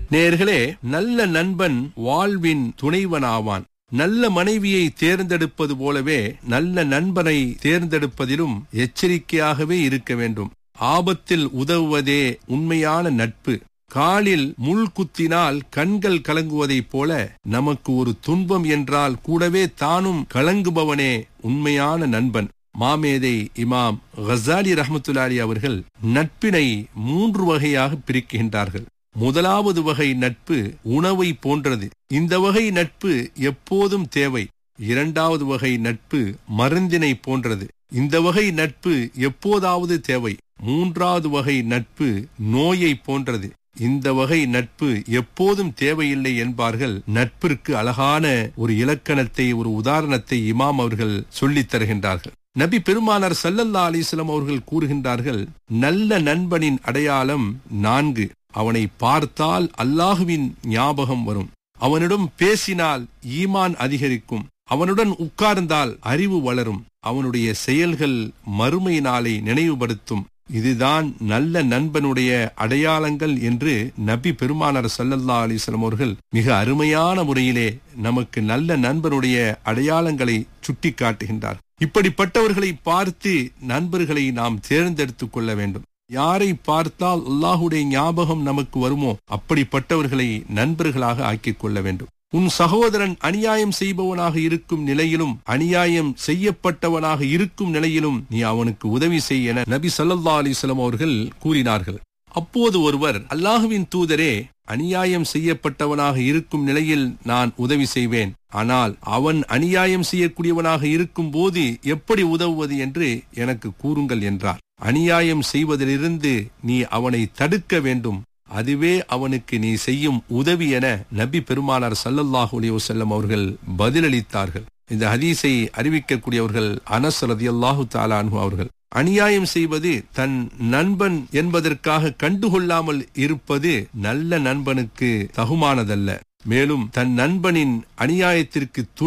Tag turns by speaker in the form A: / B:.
A: நேர்களே நல்ல நண்பன் வாழ்வின் துணைவனாவான் நல்ல மனைவியை தேர்ந்தெடுப்பது போலவே நல்ல நண்பனை தேர்ந்தெடுப்பதிலும் எச்சரிக்கையாகவே இருக்க வேண்டும் ஆபத்தில் உதவுவதே உண்மையான நட்பு காலில் முள் குத்தினால் கண்கள் கலங்குவதைப் போல நமக்கு ஒரு துன்பம் என்றால் கூடவே தானும் கலங்குபவனே உண்மையான நண்பன் மாமேதை இமாம் கசாலி ரஹமத்துல்லாரி அவர்கள் நட்பினை மூன்று வகையாக பிரிக்கின்றார்கள் முதலாவது வகை நட்பு உணவை போன்றது இந்த வகை நட்பு எப்போதும் தேவை இரண்டாவது வகை நட்பு மருந்தினை போன்றது இந்த வகை நட்பு எப்போதாவது தேவை மூன்றாவது வகை நட்பு நோயை போன்றது இந்த வகை நட்பு எப்போதும் தேவையில்லை என்பார்கள் நட்பிற்கு அழகான ஒரு இலக்கணத்தை ஒரு உதாரணத்தை இமாம் அவர்கள் சொல்லித் தருகின்றார்கள் நபி பெருமானார் சல்லல்லா அலிஸ்லாம் அவர்கள் கூறுகின்றார்கள் நல்ல நண்பனின் அடையாளம் நான்கு அவனை பார்த்தால் அல்லாஹுவின் ஞாபகம் வரும் அவனிடம் பேசினால் ஈமான் அதிகரிக்கும் அவனுடன் உட்கார்ந்தால் அறிவு வளரும் அவனுடைய செயல்கள் மறுமை நாளை நினைவுபடுத்தும் இதுதான் நல்ல நண்பனுடைய அடையாளங்கள் என்று நபி பெருமானார் சல்லல்லா அலிஸ்லாம் அவர்கள் மிக அருமையான முறையிலே நமக்கு நல்ல நண்பனுடைய அடையாளங்களை சுட்டி காட்டுகின்றார் இப்படிப்பட்டவர்களை பார்த்து நண்பர்களை நாம் தேர்ந்தெடுத்துக் கொள்ள வேண்டும் யாரை பார்த்தால் அல்லாஹுடைய ஞாபகம் நமக்கு வருமோ அப்படிப்பட்டவர்களை நண்பர்களாக ஆக்கிக் கொள்ள வேண்டும் உன் சகோதரன் அநியாயம் செய்பவனாக இருக்கும் நிலையிலும் அநியாயம் செய்யப்பட்டவனாக இருக்கும் நிலையிலும் நீ அவனுக்கு உதவி செய் என நபி சல்லா அலிஸ்லாம் அவர்கள் கூறினார்கள் அப்போது ஒருவர் அல்லாஹுவின் தூதரே அநியாயம் செய்யப்பட்டவனாக இருக்கும் நிலையில் நான் உதவி செய்வேன் ஆனால் அவன் அநியாயம் செய்யக்கூடியவனாக இருக்கும் போது எப்படி உதவுவது என்று எனக்கு கூறுங்கள் என்றார் அநியாயம் செய்வதிலிருந்து நீ அவனை தடுக்க வேண்டும் அதுவே அவனுக்கு நீ செய்யும் உதவி என நபி பெருமானார் சல்லல்லாஹு அலி வசல்லம் அவர்கள் பதிலளித்தார்கள் இந்த ஹதீஸை அறிவிக்கக்கூடியவர்கள் அனஸ் ரதி அல்லாஹு தாலானு அவர்கள் அநியாயம் செய்வது தன் நண்பன் என்பதற்காக கண்டுகொள்ளாமல் இருப்பது நல்ல நண்பனுக்கு தகுமானதல்ல மேலும் தன் நண்பனின் அநியாயத்திற்கு